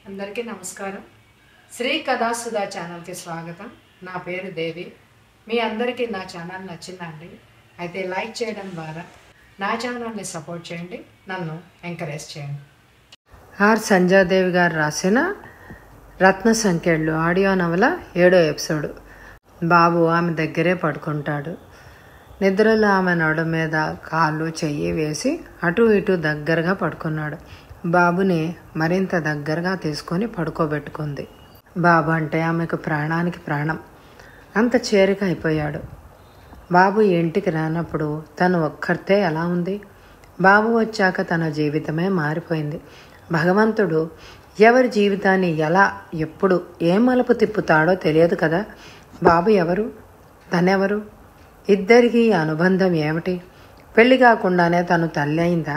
అందరికీ నమస్కారం శ్రీ కథాసుధా ఛానల్కి స్వాగతం నా పేరు దేవి మీ అందరికీ నా ఛానల్ నచ్చిందండి అయితే లైక్ చేయడం ద్వారా నా ఛానల్ని సపోర్ట్ చేయండి నన్ను ఎంకరేజ్ చేయండి ఆర్ సంజాదేవి గారు రాసిన రత్న సంఖ్యలు ఆడియో నవల ఏడో ఎపిసోడ్ బాబు ఆమె దగ్గరే పడుకుంటాడు నిద్రలో ఆమె నడు మీద కాళ్ళు చెయ్యి వేసి అటు ఇటు దగ్గరగా పడుకున్నాడు బాబుని మరింత దగ్గరగా తీసుకొని పడుకోబెట్టుకుంది బాబు అంటే ఆమెకు ప్రాణానికి ప్రాణం అంత చేరిక అయిపోయాడు బాబు ఇంటికి రానప్పుడు తను ఒక్కరితే ఎలా ఉంది బాబు వచ్చాక తన జీవితమే మారిపోయింది భగవంతుడు ఎవరి జీవితాన్ని ఎలా ఎప్పుడు ఏ మలుపు తిప్పుతాడో తెలియదు కదా బాబు ఎవరు తనెవరు ఇద్దరికి ఈ అనుబంధం ఏమిటి పెళ్లి కాకుండానే తను తల్లి అయిందా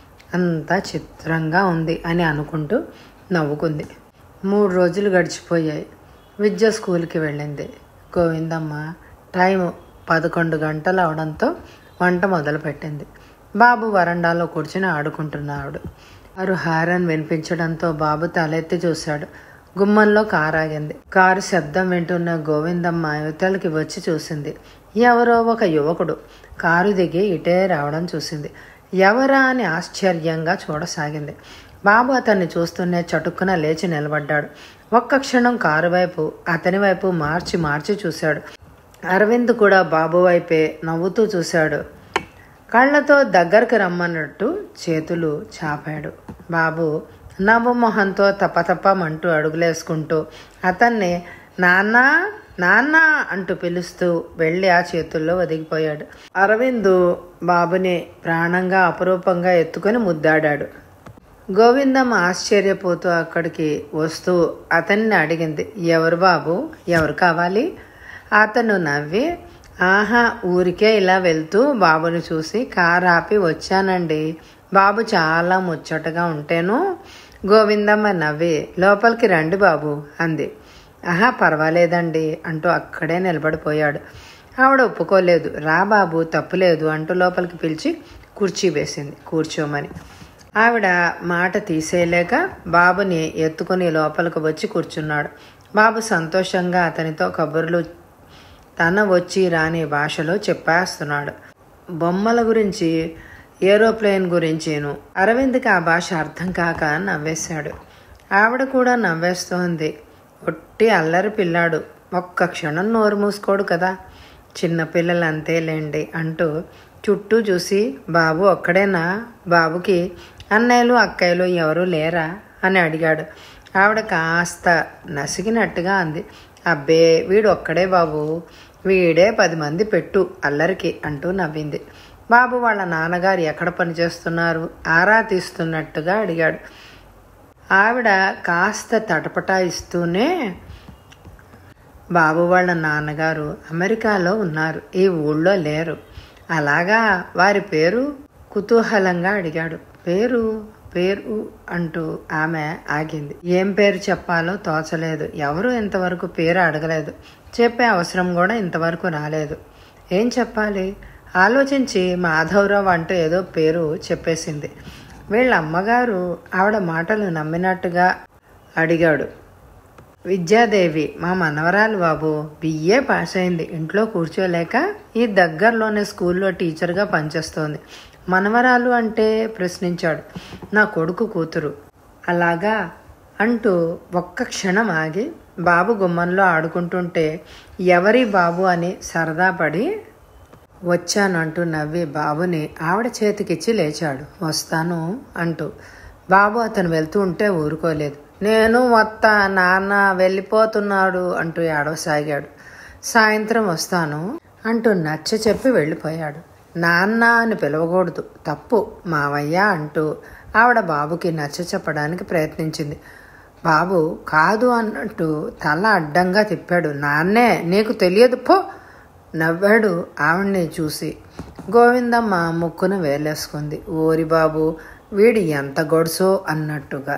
అంతా చిత్రంగా ఉంది అని అనుకుంటూ నవ్వుకుంది మూడు రోజులు గడిచిపోయాయి విద్య స్కూల్కి వెళ్ళింది గోవిందమ్మ టైం పదకొండు గంటలు అవడంతో వంట మొదలుపెట్టింది బాబు వరండాలో కూర్చుని ఆడుకుంటున్నాడు కారు హారన్ వినిపించడంతో బాబు తలెత్తి చూశాడు గుమ్మంలో కారు ఆగింది కారు శబ్దం వింటున్న గోవిందమ్మ యువతలకి వచ్చి చూసింది ఎవరో ఒక యువకుడు కారు దిగి ఇటే రావడం చూసింది ఎవరా అని ఆశ్చర్యంగా చూడసాగింది బాబు అతన్ని చూస్తూనే చటుక్కున లేచి నిలబడ్డాడు ఒక్క క్షణం కారు వైపు అతని వైపు మార్చి మార్చి చూశాడు అరవింద్ కూడా బాబు వైపే నవ్వుతూ చూశాడు కళ్ళతో దగ్గరకు రమ్మన్నట్టు చేతులు చాపాడు బాబు నవ్వుమొహంతో తప్పతప్పమంటూ అడుగులేసుకుంటూ అతన్ని నాన్న నాన్న అంటూ పిలుస్తూ వెళ్ళి ఆ చేతుల్లో ఒదిగిపోయాడు అరవింద్ బాబుని ప్రాణంగా అపురూపంగా ఎత్తుకొని ముద్దాడాడు గోవిందమ్మ ఆశ్చర్యపోతూ అక్కడికి వస్తూ అతన్ని అడిగింది ఎవరు బాబు ఎవరు కావాలి అతను నవ్వి ఆహా ఊరికే ఇలా వెళ్తూ బాబుని చూసి కారు ఆపి వచ్చానండి బాబు చాలా ముచ్చటగా ఉంటేను గోవిందమ్మ నవ్వి లోపలికి రండి బాబు అంది ఆహా పర్వాలేదండి అంటూ అక్కడే నిలబడిపోయాడు ఆవిడ ఒప్పుకోలేదు రా బాబు తప్పులేదు అంటూ లోపలికి పిలిచి కుర్చీ వేసింది కూర్చోమని ఆవిడ మాట తీసేయలేక బాబుని ఎత్తుకుని లోపలికి వచ్చి కూర్చున్నాడు బాబు సంతోషంగా అతనితో కబుర్లు తన వచ్చి రాని భాషలో చెప్పేస్తున్నాడు బొమ్మల గురించి ఏరోప్లేన్ గురించిను అరవింద్కి ఆ భాష అర్థం కాక నవ్వేశాడు ఆవిడ కూడా నవ్వేస్తోంది ఒట్టి అల్లరి పిల్లాడు ఒక్క క్షణం నోరు మూసుకోడు కదా చిన్నపిల్లలు అంతేలేండి అంటూ చుట్టూ చూసి బాబు ఒక్కడేనా బాబుకి అన్నయ్యలు అక్కయ్యలు ఎవరూ లేరా అని అడిగాడు ఆవిడ కాస్త నసిగినట్టుగా అంది అబ్బే వీడు ఒక్కడే బాబు వీడే పది మంది పెట్టు అల్లరికి అంటూ నవ్వింది బాబు వాళ్ళ నాన్నగారు ఎక్కడ పనిచేస్తున్నారు ఆరా తీస్తున్నట్టుగా అడిగాడు ఆవిడ కాస్త తటపటాయిస్తూనే బాబు వాళ్ళ నాన్నగారు అమెరికాలో ఉన్నారు ఈ ఊళ్ళో లేరు అలాగా వారి పేరు కుతూహలంగా అడిగాడు పేరు పేరు అంటూ ఆమె ఆగింది ఏం పేరు చెప్పాలో తోచలేదు ఎవరు ఇంతవరకు పేరు అడగలేదు చెప్పే అవసరం కూడా ఇంతవరకు రాలేదు ఏం చెప్పాలి ఆలోచించి మాధవరావు అంటూ ఏదో పేరు చెప్పేసింది వీళ్ళ అమ్మగారు ఆవిడ మాటలు నమ్మినట్టుగా అడిగాడు విద్యాదేవి మా మనవరాలు బాబు బిఏ పాస్ అయింది ఇంట్లో కూర్చోలేక ఈ దగ్గరలోనే స్కూల్లో టీచర్గా పనిచేస్తోంది మనవరాలు అంటే ప్రశ్నించాడు నా కొడుకు కూతురు అలాగా అంటూ ఒక్క క్షణం ఆగి బాబు గుమ్మంలో ఆడుకుంటుంటే ఎవరి బాబు అని సరదా పడి వచ్చానంటూ నవ్వి బాబుని ఆవిడ చేతికిచ్చి లేచాడు వస్తాను అంటూ బాబు అతను వెళ్తూ ఉంటే ఊరుకోలేదు నేను వస్తా నాన్న వెళ్ళిపోతున్నాడు అంటూ ఏడవసాగాడు సాయంత్రం వస్తాను అంటూ నచ్చ చెప్పి వెళ్ళిపోయాడు నాన్న అని పిలవకూడదు తప్పు మావయ్య అంటూ ఆవిడ బాబుకి నచ్చ చెప్పడానికి ప్రయత్నించింది బాబు కాదు అన్నట్టు తల అడ్డంగా తిప్పాడు నాన్నే నీకు తెలియదు పో నవ్వాడు ఆవిడ్ని చూసి గోవిందమ్మ ముక్కును వేలేసుకుంది ఓరి బాబు వీడి ఎంత గొడుసో అన్నట్టుగా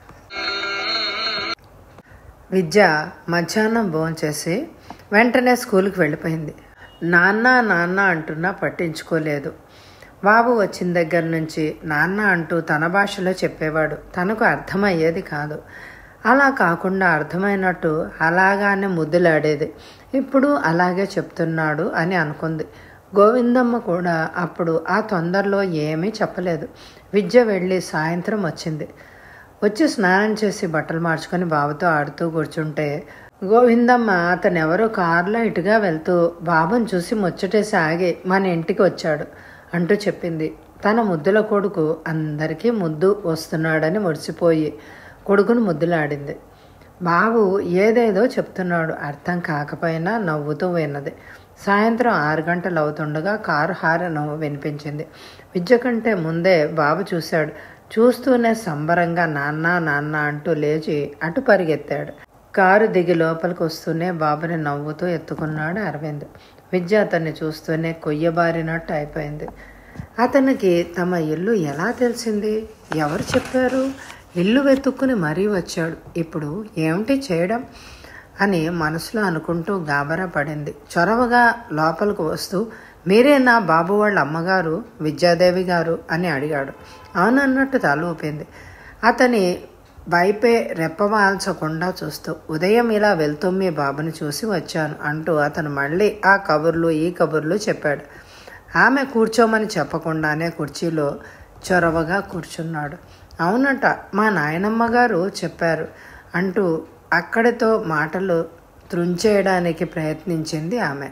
విద్య మధ్యాహ్నం భోంచేసి వెంటనే స్కూల్కి వెళ్ళిపోయింది నాన్న నాన్న అంటున్నా పట్టించుకోలేదు బాబు వచ్చిన దగ్గర నుంచి నాన్న అంటూ తన భాషలో చెప్పేవాడు తనకు అర్థమయ్యేది కాదు అలా కాకుండా అర్థమైనట్టు అలాగానే ముద్దులాడేది ఇప్పుడు అలాగే చెప్తున్నాడు అని అనుకుంది గోవిందమ్మ కూడా అప్పుడు ఆ తొందరలో ఏమీ చెప్పలేదు విద్య వెళ్ళి సాయంత్రం వచ్చింది వచ్చి స్నానం చేసి బట్టలు మార్చుకొని బాబుతో ఆడుతూ కూర్చుంటే గోవిందమ్మ అతను ఎవరో కారులో ఇటుగా వెళ్తూ బాబుని చూసి ముచ్చటేసి ఆగి మన ఇంటికి వచ్చాడు అంటూ చెప్పింది తన ముద్దుల కొడుకు అందరికీ ముద్దు వస్తున్నాడని మురిసిపోయి కొడుకును ముద్దులాడింది బాబు ఏదేదో చెప్తున్నాడు అర్థం కాకపోయినా నవ్వుతూ విన్నది సాయంత్రం ఆరు గంటలు అవుతుండగా కారు హారను వినిపించింది విద్య కంటే ముందే బాబు చూశాడు చూస్తూనే సంబరంగా నాన్న నాన్న అంటూ లేచి అటు పరిగెత్తాడు కారు దిగి లోపలికి వస్తూనే బాబుని నవ్వుతూ ఎత్తుకున్నాడు అరవింద్ విద్య అతన్ని చూస్తూనే కొయ్యబారినట్టు అయిపోయింది అతనికి తమ ఇల్లు ఎలా తెలిసింది ఎవరు చెప్పారు ఇల్లు వెతుక్కుని మరీ వచ్చాడు ఇప్పుడు ఏమిటి చేయడం అని మనసులో అనుకుంటూ గాబరా పడింది చొరవగా లోపలికి వస్తూ మీరే నా బాబు వాళ్ళ అమ్మగారు విద్యాదేవి గారు అని అడిగాడు అవునన్నట్టు తల ఊపింది అతని వైపే రెప్పవాల్చకుండా చూస్తూ ఉదయం ఇలా వెళ్తూ మీ బాబుని చూసి వచ్చాను అంటూ అతను మళ్ళీ ఆ కబుర్లు ఈ కబుర్లు చెప్పాడు ఆమె కూర్చోమని చెప్పకుండానే కుర్చీలో చొరవగా కూర్చున్నాడు అవునట మా నాయనమ్మ గారు చెప్పారు అంటూ అక్కడితో మాటలు త్రుంచేయడానికి ప్రయత్నించింది ఆమె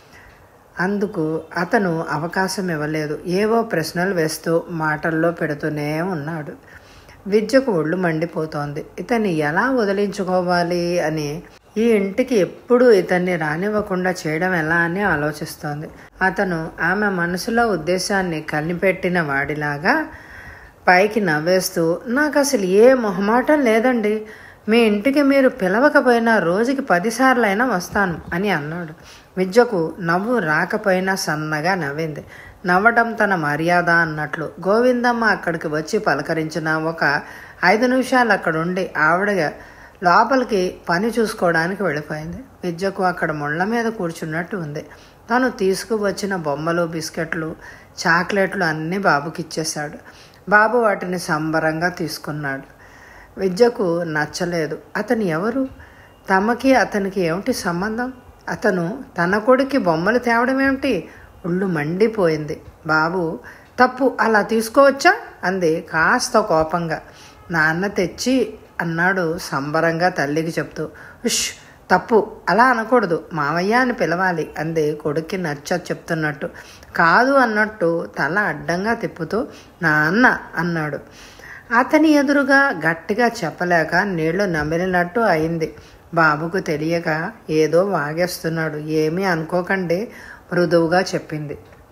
అందుకు అతను అవకాశం ఇవ్వలేదు ఏవో ప్రశ్నలు వేస్తూ మాటల్లో పెడుతూనే ఉన్నాడు విద్యకు ఒళ్ళు మండిపోతోంది ఇతన్ని ఎలా వదిలించుకోవాలి అని ఈ ఇంటికి ఎప్పుడు ఇతన్ని రానివ్వకుండా చేయడం ఎలా అని ఆలోచిస్తోంది అతను ఆమె మనసులో ఉద్దేశాన్ని కనిపెట్టిన వాడిలాగా పైకి నవ్వేస్తూ నాకు అసలు ఏ మొహమాటం లేదండి మీ ఇంటికి మీరు పిలవకపోయినా రోజుకి పదిసార్లైనా వస్తాను అని అన్నాడు విద్యకు నవ్వు రాకపోయినా సన్నగా నవ్వింది నవ్వడం తన మర్యాద అన్నట్లు గోవిందమ్మ అక్కడికి వచ్చి పలకరించిన ఒక ఐదు నిమిషాలు అక్కడ ఉండి ఆవిడ లోపలికి పని చూసుకోవడానికి వెళ్ళిపోయింది విద్యకు అక్కడ ముళ్ళ మీద కూర్చున్నట్టు ఉంది తను తీసుకువచ్చిన బొమ్మలు బిస్కెట్లు చాక్లెట్లు అన్నీ బాబుకి ఇచ్చేశాడు బాబు వాటిని సంబరంగా తీసుకున్నాడు విద్యకు నచ్చలేదు అతను ఎవరు తమకి అతనికి ఏమిటి సంబంధం అతను తన కొడుకి బొమ్మలు తేవడం ఏమిటి ఒళ్ళు మండిపోయింది బాబు తప్పు అలా తీసుకోవచ్చా అంది కాస్త కోపంగా నాన్న తెచ్చి అన్నాడు సంబరంగా తల్లికి చెప్తూ ఉష్ తప్పు అలా అనకూడదు మావయ్య అని పిలవాలి అంది కొడుక్కి నచ్చ చెప్తున్నట్టు కాదు అన్నట్టు తల అడ్డంగా తిప్పుతూ నాన్న అన్నాడు అతని ఎదురుగా గట్టిగా చెప్పలేక నీళ్లు నమిలినట్టు అయింది బాబుకు తెలియక ఏదో వాగేస్తున్నాడు ఏమీ అనుకోకండి మృదువుగా చెప్పింది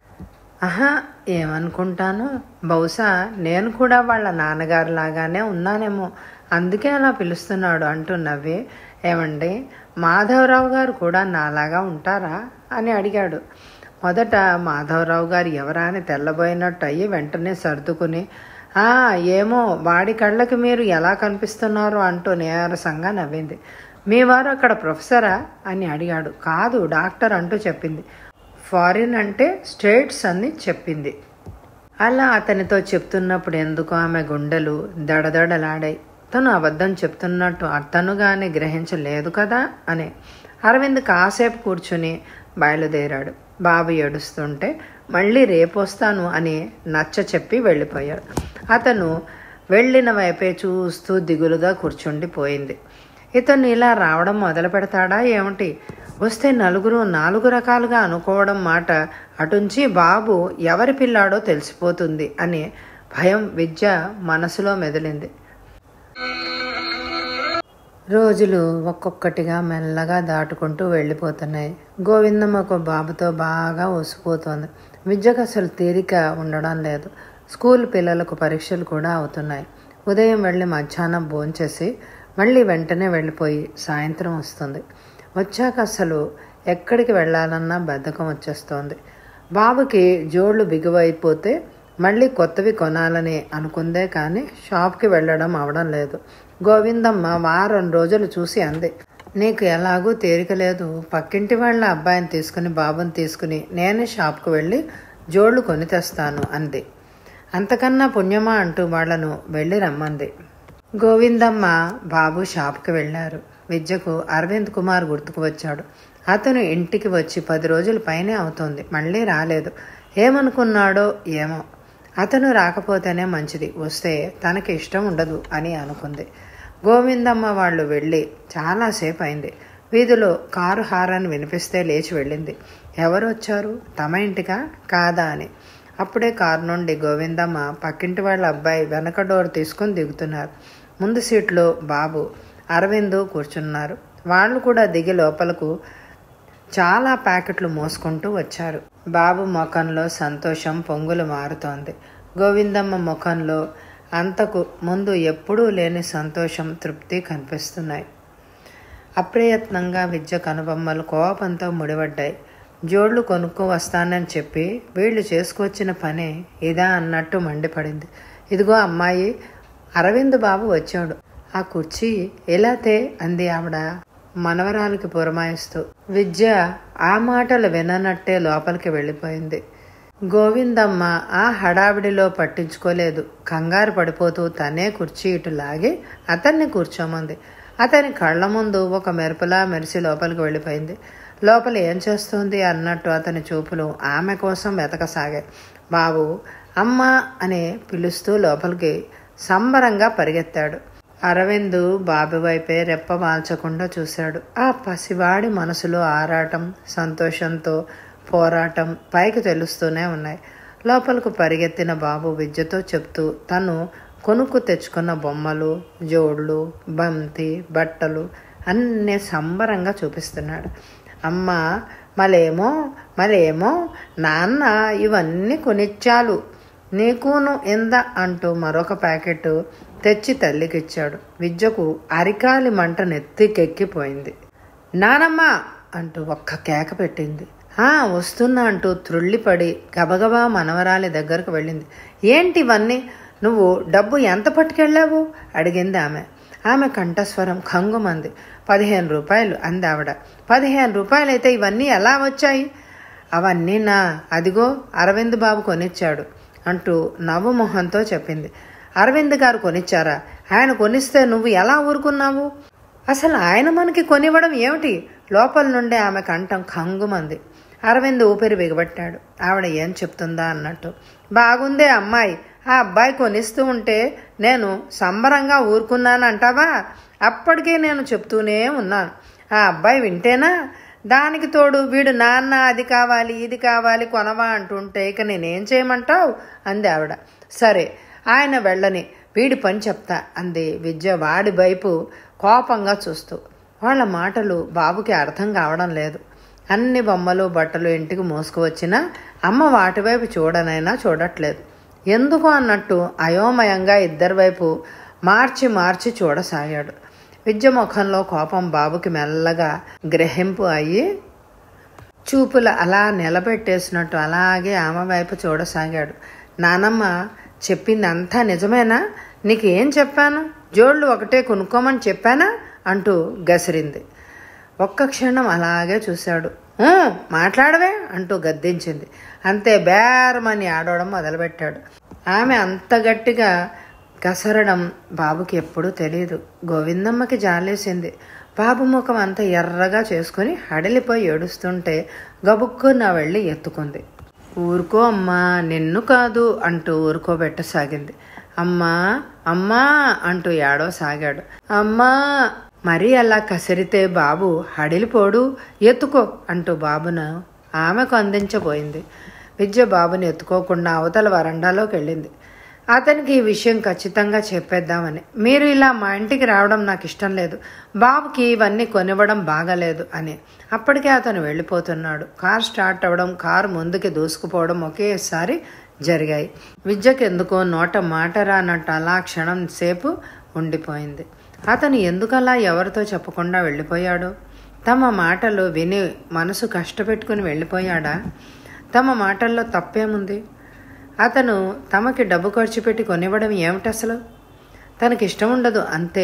ఆహా ఏమనుకుంటాను బహుశా నేను కూడా వాళ్ళ నాన్నగారు లాగానే ఉన్నానేమో అందుకే అలా పిలుస్తున్నాడు అంటూ నవ్వి ఏమండి మాధవరావు గారు కూడా నాలాగా ఉంటారా అని అడిగాడు మొదట మాధవరావు గారు ఎవరా అని తెల్లబోయినట్టు అయ్యి వెంటనే సర్దుకుని "ఆ, ఏమో వాడి కళ్ళకి మీరు ఎలా కనిపిస్తున్నారు అంటూ నీరసంగా నవ్వింది మీ వారు అక్కడ ప్రొఫెసరా అని అడిగాడు కాదు డాక్టర్ అంటూ చెప్పింది ఫారిన్ అంటే స్టేట్స్ అని చెప్పింది అలా అతనితో చెప్తున్నప్పుడు ఎందుకు ఆమె గుండెలు దడదడలాడాయి తను అబద్ధం చెప్తున్నట్టు అతనుగానే గ్రహించలేదు కదా అని అరవింద్ కాసేపు కూర్చుని బయలుదేరాడు బాబు ఏడుస్తుంటే మళ్ళీ రేపొస్తాను అని నచ్చ చెప్పి వెళ్ళిపోయాడు అతను వెళ్ళిన వైపే చూస్తూ దిగులుగా కూర్చుండిపోయింది ఇతను ఇలా రావడం మొదలు పెడతాడా ఏమిటి వస్తే నలుగురు నాలుగు రకాలుగా అనుకోవడం మాట అటుంచి బాబు ఎవరి పిల్లాడో తెలిసిపోతుంది అని భయం విద్య మనసులో మెదిలింది రోజులు ఒక్కొక్కటిగా మెల్లగా దాటుకుంటూ వెళ్ళిపోతున్నాయి గోవిందమ్మకు బాబుతో బాగా ఒసిపోతోంది విద్యకు అసలు తీరిక ఉండడం లేదు స్కూల్ పిల్లలకు పరీక్షలు కూడా అవుతున్నాయి ఉదయం వెళ్ళి మధ్యాహ్నం భోంచేసి మళ్ళీ వెంటనే వెళ్ళిపోయి సాయంత్రం వస్తుంది వచ్చాక అసలు ఎక్కడికి వెళ్ళాలన్నా బద్ధకం వచ్చేస్తోంది బాబుకి జోళ్ళు బిగువైపోతే మళ్ళీ కొత్తవి కొనాలని అనుకుందే కానీ షాప్కి వెళ్ళడం అవడం లేదు గోవిందమ్మ వారం రోజులు చూసి అంది నీకు ఎలాగూ తీరిక లేదు పక్కింటి వాళ్ళ అబ్బాయిని తీసుకుని బాబుని తీసుకుని నేనే షాప్కు వెళ్ళి జోళ్ళు కొని తెస్తాను అంది అంతకన్నా పుణ్యమా అంటూ వాళ్లను వెళ్ళి రమ్మంది గోవిందమ్మ బాబు షాప్కి వెళ్ళారు విద్యకు అరవింద్ కుమార్ గుర్తుకు వచ్చాడు అతను ఇంటికి వచ్చి పది రోజుల పైనే అవుతోంది మళ్ళీ రాలేదు ఏమనుకున్నాడో ఏమో అతను రాకపోతేనే మంచిది వస్తే తనకి ఇష్టం ఉండదు అని అనుకుంది గోవిందమ్మ వాళ్ళు వెళ్ళి చాలాసేపు అయింది వీధిలో కారు హారన్ వినిపిస్తే లేచి వెళ్ళింది ఎవరు వచ్చారు తమ ఇంటికా కాదా అని అప్పుడే కారు నుండి గోవిందమ్మ పక్కింటి వాళ్ళ అబ్బాయి వెనక డోర్ తీసుకుని దిగుతున్నారు ముందు సీట్లో బాబు అరవింద్ కూర్చున్నారు వాళ్ళు కూడా దిగి లోపలకు చాలా ప్యాకెట్లు మోసుకుంటూ వచ్చారు బాబు ముఖంలో సంతోషం పొంగులు మారుతోంది గోవిందమ్మ ముఖంలో అంతకు ముందు ఎప్పుడూ లేని సంతోషం తృప్తి కనిపిస్తున్నాయి అప్రయత్నంగా విద్య కనుబొమ్మలు కోపంతో ముడిపడ్డాయి జోళ్లు కొనుక్కో వస్తానని చెప్పి వీళ్ళు చేసుకొచ్చిన పనే ఇదా అన్నట్టు మండిపడింది ఇదిగో అమ్మాయి అరవింద్ బాబు వచ్చాడు ఆ కుర్చీ ఎలాతే అంది ఆవిడ మనవరాలకి పురమాయిస్తూ విద్య ఆ మాటలు విననట్టే లోపలికి వెళ్ళిపోయింది గోవిందమ్మ ఆ హడావిడిలో పట్టించుకోలేదు కంగారు పడిపోతూ తనే కుర్చీ ఇటు లాగి అతన్ని కూర్చోమంది అతని కళ్ళ ముందు ఒక మెరుపులా మెరిసి లోపలికి వెళ్ళిపోయింది లోపల ఏం చేస్తోంది అన్నట్టు అతని చూపులు ఆమె కోసం వెతకసాగాయి బాబు అమ్మ అనే పిలుస్తూ లోపలికి సంబరంగా పరిగెత్తాడు అరవింద్ బాబు వైపే రెప్ప మాల్చకుండా చూశాడు ఆ పసివాడి మనసులో ఆరాటం సంతోషంతో పోరాటం పైకి తెలుస్తూనే ఉన్నాయి లోపలకు పరిగెత్తిన బాబు విద్యతో చెప్తూ తను కొనుక్కు తెచ్చుకున్న బొమ్మలు జోళ్ళు బంతి బట్టలు అన్నీ సంబరంగా చూపిస్తున్నాడు అమ్మ మలేమో మరేమో నాన్న ఇవన్నీ కొనిచ్చాలు నీకును ఎంద అంటూ మరొక ప్యాకెట్ తెచ్చి తల్లికిచ్చాడు విద్యకు అరికాలి మంట నెత్తికెక్కిపోయింది నానమ్మ అంటూ ఒక్క కేక పెట్టింది ఆ వస్తున్నా అంటూ త్రుళ్ళిపడి గబగబా మనవరాలి దగ్గరకు వెళ్ళింది ఏంటి ఇవన్నీ నువ్వు డబ్బు ఎంత పట్టుకెళ్ళావు అడిగింది ఆమె ఆమె కంఠస్వరం ఖంగుమంది పదిహేను రూపాయలు అంది ఆవిడ పదిహేను రూపాయలైతే ఇవన్నీ ఎలా వచ్చాయి అవన్నీ నా అదిగో అరవింద్ బాబు కొనిచ్చాడు అంటూ నవ్వు మొహంతో చెప్పింది అరవింద్ గారు కొనిచ్చారా ఆయన కొనిస్తే నువ్వు ఎలా ఊరుకున్నావు అసలు ఆయన మనకి కొనివ్వడం ఏమిటి లోపల నుండే ఆమె కంఠం ఖంగుమంది అరవింద్ ఊపిరి బిగబట్టాడు ఆవిడ ఏం చెప్తుందా అన్నట్టు బాగుందే అమ్మాయి ఆ అబ్బాయి కొనిస్తూ ఉంటే నేను సంబరంగా ఊరుకున్నానంటావా అప్పటికే నేను చెప్తూనే ఉన్నాను ఆ అబ్బాయి వింటేనా దానికి తోడు వీడు నాన్న అది కావాలి ఇది కావాలి కొనవా అంటుంటే ఇక నేనేం చేయమంటావు అంది ఆవిడ సరే ఆయన వెళ్ళని వీడి పని చెప్తా అంది విద్య వాడి వైపు కోపంగా చూస్తూ వాళ్ళ మాటలు బాబుకి అర్థం కావడం లేదు అన్ని బొమ్మలు బట్టలు ఇంటికి మోసుకువచ్చినా అమ్మ వాటి వైపు చూడనైనా చూడట్లేదు ఎందుకు అన్నట్టు అయోమయంగా ఇద్దరి వైపు మార్చి మార్చి చూడసాగాడు విద్య ముఖంలో కోపం బాబుకి మెల్లగా గ్రహింపు అయ్యి చూపులు అలా నిలబెట్టేసినట్టు అలాగే ఆమె వైపు చూడసాగాడు నానమ్మ చెప్పింది అంతా నిజమేనా నీకు ఏం చెప్పాను జోళ్ళు ఒకటే కొనుక్కోమని చెప్పానా అంటూ గసిరింది ఒక్క క్షణం అలాగే చూశాడు "ఊ, మాట్లాడవే అంటూ గద్దించింది అంతే బేరమని ఆడవడం మొదలుపెట్టాడు ఆమె అంత గట్టిగా గసరడం బాబుకి ఎప్పుడూ తెలియదు గోవిందమ్మకి జాలేసింది బాబు ముఖం అంత ఎర్రగా చేసుకుని హడలిపోయి ఏడుస్తుంటే గబుక్కున వెళ్ళి ఎత్తుకుంది ఊరుకో అమ్మా నిన్ను కాదు అంటూ ఊరుకోబెట్టసాగింది అమ్మా అమ్మా అంటూ ఏడో సాగాడు అమ్మా మరీ అలా కసిరితే బాబు హడిలిపోడు ఎత్తుకో అంటూ బాబును ఆమెకు అందించబోయింది విద్య బాబుని ఎత్తుకోకుండా అవతల వరండాలోకి వెళ్ళింది అతనికి ఈ విషయం ఖచ్చితంగా చెప్పేద్దామని మీరు ఇలా మా ఇంటికి రావడం నాకు ఇష్టం లేదు బాబుకి ఇవన్నీ కొనివ్వడం బాగాలేదు అని అప్పటికే అతను వెళ్ళిపోతున్నాడు కార్ స్టార్ట్ అవ్వడం కారు ముందుకి దూసుకుపోవడం ఒకేసారి జరిగాయి విద్యకు ఎందుకో నోట మాట రానట్టు అలా క్షణం సేపు ఉండిపోయింది అతను ఎందుకలా ఎవరితో చెప్పకుండా వెళ్ళిపోయాడు తమ మాటలు విని మనసు కష్టపెట్టుకుని వెళ్ళిపోయాడా తమ మాటల్లో తప్పేముంది అతను తమకి డబ్బు ఖర్చు పెట్టి కొనివ్వడం ఏమిటి అసలు తనకి ఇష్టం ఉండదు అంతే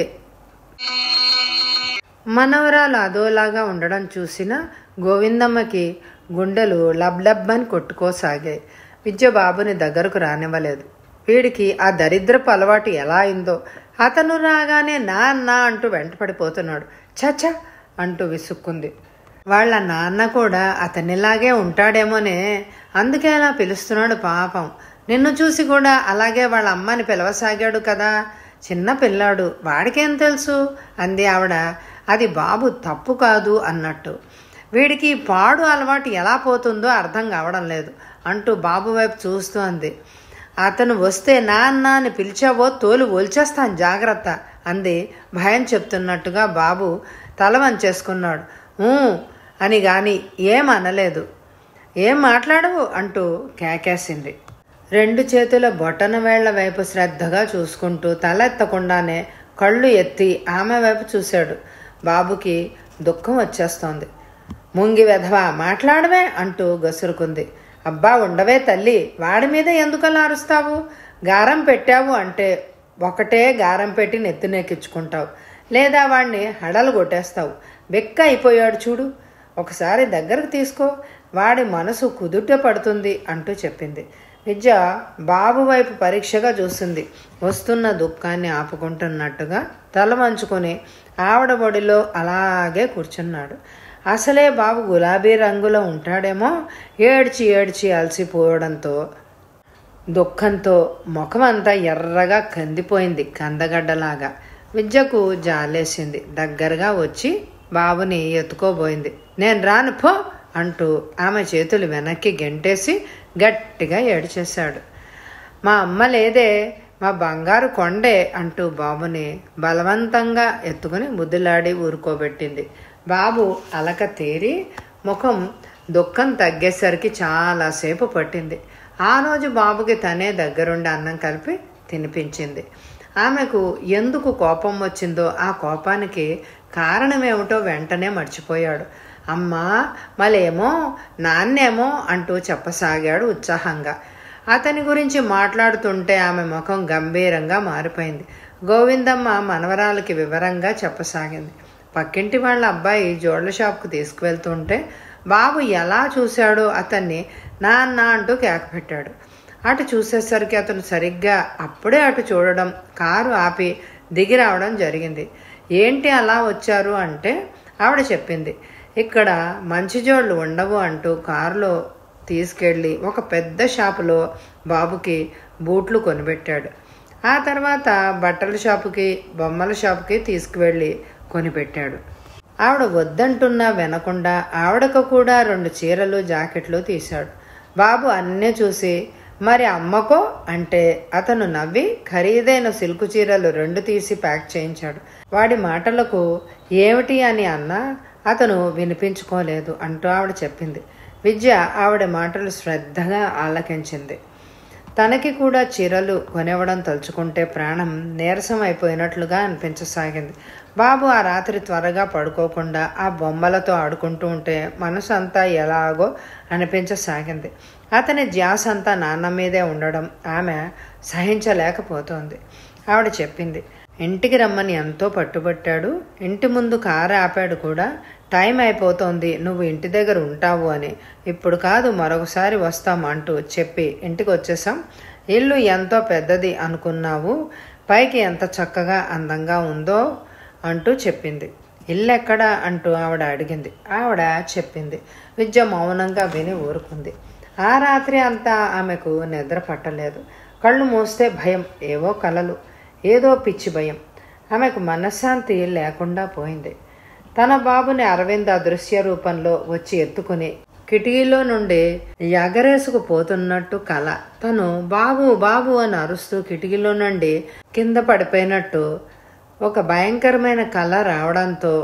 మనవరాలు అదోలాగా ఉండడం చూసిన గోవిందమ్మకి గుండెలు లబ్ లబ్ అని కొట్టుకోసాగాయి విద్య బాబుని దగ్గరకు రానివ్వలేదు వీడికి ఆ దరిద్రపు అలవాటు ఎలా అయిందో అతను రాగానే నాన్న అంటూ వెంటపడిపోతున్నాడు చచ్చ అంటూ విసుక్కుంది వాళ్ళ నాన్న కూడా అతనిలాగే ఉంటాడేమోనే అందుకే అలా పిలుస్తున్నాడు పాపం నిన్ను చూసి కూడా అలాగే వాళ్ళ అమ్మని పిలవసాగాడు కదా చిన్న పిల్లాడు వాడికేం తెలుసు అంది ఆవిడ అది బాబు తప్పు కాదు అన్నట్టు వీడికి పాడు అలవాటు ఎలా పోతుందో అర్థం కావడం లేదు అంటూ బాబు వైపు చూస్తూ అంది అతను వస్తే నాన్న అని పిలిచావో తోలు ఒల్చేస్తాను జాగ్రత్త అంది భయం చెప్తున్నట్టుగా బాబు తల వంచేసుకున్నాడు "ఊ" అని గాని ఏం అనలేదు ఏం మాట్లాడవు అంటూ కేకేసింది రెండు చేతుల బొటన వేళ్ల వైపు శ్రద్ధగా చూసుకుంటూ తల ఎత్తకుండానే కళ్ళు ఎత్తి ఆమె వైపు చూశాడు బాబుకి దుఃఖం వచ్చేస్తోంది ముంగి వెధవా మాట్లాడవే అంటూ గసురుకుంది అబ్బా ఉండవే తల్లి వాడి మీద ఎందుకలా అరుస్తావు గారం పెట్టావు అంటే ఒకటే గారం పెట్టి నెత్తినెక్కించుకుంటావు లేదా వాడిని హడలు కొట్టేస్తావు బెక్క అయిపోయాడు చూడు ఒకసారి దగ్గరకు తీసుకో వాడి మనసు కుదుట పడుతుంది అంటూ చెప్పింది విద్య బాబు వైపు పరీక్షగా చూసింది వస్తున్న దుఃఖాన్ని ఆపుకుంటున్నట్టుగా తల వంచుకొని ఆవిడ బొడిలో అలాగే కూర్చున్నాడు అసలే బాబు గులాబీ రంగులో ఉంటాడేమో ఏడ్చి ఏడ్చి అలసిపోవడంతో దుఃఖంతో ముఖం అంతా ఎర్రగా కందిపోయింది కందగడ్డలాగా విద్యకు జాలేసింది దగ్గరగా వచ్చి బాబుని ఎత్తుకోబోయింది నేను రాను పో అంటూ ఆమె చేతులు వెనక్కి గెంటేసి గట్టిగా ఏడ్చేశాడు మా అమ్మ లేదే మా బంగారు కొండే అంటూ బాబుని బలవంతంగా ఎత్తుకుని ముద్దులాడి ఊరుకోబెట్టింది బాబు అలక తీరి ముఖం దుఃఖం తగ్గేసరికి చాలాసేపు పట్టింది ఆ రోజు బాబుకి తనే దగ్గరుండి అన్నం కలిపి తినిపించింది ఆమెకు ఎందుకు కోపం వచ్చిందో ఆ కోపానికి కారణమేమిటో వెంటనే మర్చిపోయాడు అమ్మా మళ్ళేమో నాన్నేమో అంటూ చెప్పసాగాడు ఉత్సాహంగా అతని గురించి మాట్లాడుతుంటే ఆమె ముఖం గంభీరంగా మారిపోయింది గోవిందమ్మ మనవరాలకి వివరంగా చెప్పసాగింది పక్కింటి వాళ్ళ అబ్బాయి జోళ్ల షాప్కు తీసుకువెళ్తుంటే బాబు ఎలా చూశాడో అతన్ని నాన్న అంటూ కేకపెట్టాడు అటు చూసేసరికి అతను సరిగ్గా అప్పుడే అటు చూడడం కారు ఆపి దిగి రావడం జరిగింది ఏంటి అలా వచ్చారు అంటే ఆవిడ చెప్పింది ఇక్కడ మంచి జోళ్ళు ఉండవు అంటూ కారులో తీసుకెళ్ళి ఒక పెద్ద షాపులో బాబుకి బూట్లు కొనిపెట్టాడు ఆ తర్వాత బట్టల షాపుకి బొమ్మల షాపుకి తీసుకువెళ్ళి కొనిపెట్టాడు ఆవిడ వద్దంటున్నా వినకుండా ఆవిడకు కూడా రెండు చీరలు జాకెట్లు తీశాడు బాబు అన్నీ చూసి మరి అమ్మకో అంటే అతను నవ్వి ఖరీదైన సిల్కు చీరలు రెండు తీసి ప్యాక్ చేయించాడు వాడి మాటలకు ఏమిటి అని అన్నా అతను వినిపించుకోలేదు అంటూ ఆవిడ చెప్పింది విద్య ఆవిడ మాటలు శ్రద్ధగా ఆలకించింది తనకి కూడా చీరలు కొనివ్వడం తలుచుకుంటే ప్రాణం నీరసం అయిపోయినట్లుగా అనిపించసాగింది బాబు ఆ రాత్రి త్వరగా పడుకోకుండా ఆ బొమ్మలతో ఆడుకుంటూ ఉంటే మనసు అంతా ఎలాగో అనిపించసాగింది అతని ధ్యాస అంతా నాన్న మీదే ఉండడం ఆమె సహించలేకపోతోంది ఆవిడ చెప్పింది ఇంటికి రమ్మని ఎంతో పట్టుబట్టాడు ఇంటి ముందు కారు ఆపాడు కూడా టైం అయిపోతోంది నువ్వు ఇంటి దగ్గర ఉంటావు అని ఇప్పుడు కాదు మరొకసారి వస్తాం అంటూ చెప్పి ఇంటికి వచ్చేసాం ఇల్లు ఎంతో పెద్దది అనుకున్నావు పైకి ఎంత చక్కగా అందంగా ఉందో అంటూ చెప్పింది ఇల్లు ఎక్కడా అంటూ ఆవిడ అడిగింది ఆవిడ చెప్పింది విద్య మౌనంగా విని ఊరుకుంది ఆ రాత్రి అంతా ఆమెకు నిద్ర పట్టలేదు కళ్ళు మూస్తే భయం ఏవో కలలు ఏదో పిచ్చి భయం ఆమెకు మనశ్శాంతి లేకుండా పోయింది తన బాబుని అరవింద్ అదృశ్య రూపంలో వచ్చి ఎత్తుకుని కిటికీలో నుండి ఎగరేసుకు పోతున్నట్టు కల తను బాబు బాబు అని అరుస్తూ కిటికీలో నుండి కింద పడిపోయినట్టు ఒక భయంకరమైన కళ రావడంతో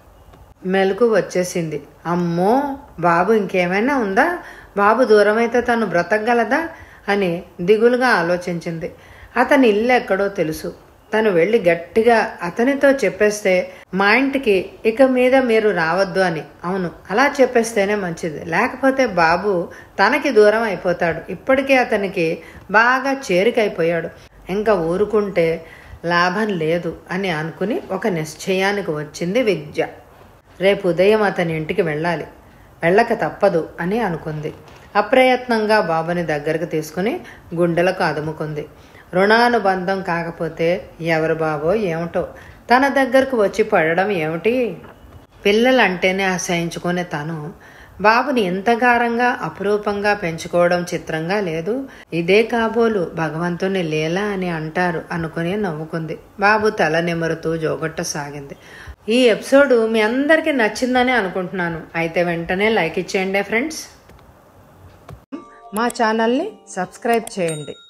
మెలకు వచ్చేసింది అమ్మో బాబు ఇంకేమైనా ఉందా బాబు దూరమైతే తను బ్రతకగలదా అని దిగులుగా ఆలోచించింది అతని ఇల్లు ఎక్కడో తెలుసు తను వెళ్ళి గట్టిగా అతనితో చెప్పేస్తే మా ఇంటికి ఇక మీద మీరు రావద్దు అని అవును అలా చెప్పేస్తేనే మంచిది లేకపోతే బాబు తనకి దూరం అయిపోతాడు ఇప్పటికే అతనికి బాగా చేరికైపోయాడు ఇంకా ఊరుకుంటే లాభం లేదు అని అనుకుని ఒక నిశ్చయానికి వచ్చింది విద్య రేపు ఉదయం అతని ఇంటికి వెళ్ళాలి వెళ్ళక తప్పదు అని అనుకుంది అప్రయత్నంగా బాబుని దగ్గరకు తీసుకుని గుండెలకు అదుముకుంది రుణానుబంధం కాకపోతే ఎవరు బాబో ఏమిటో తన దగ్గరకు వచ్చి పడడం ఏమిటి పిల్లలంటేనే అసహించుకునే తను బాబుని ఇంత గారంగా అపురూపంగా పెంచుకోవడం చిత్రంగా లేదు ఇదే కాబోలు భగవంతుని లీల అని అంటారు అనుకుని నవ్వుకుంది బాబు తల నిమురుతూ జోగొట్టసాగింది ఈ ఎపిసోడ్ మీ అందరికీ నచ్చిందని అనుకుంటున్నాను అయితే వెంటనే లైక్ ఇచ్చేయండి ఫ్రెండ్స్ మా ఛానల్ని సబ్స్క్రైబ్ చేయండి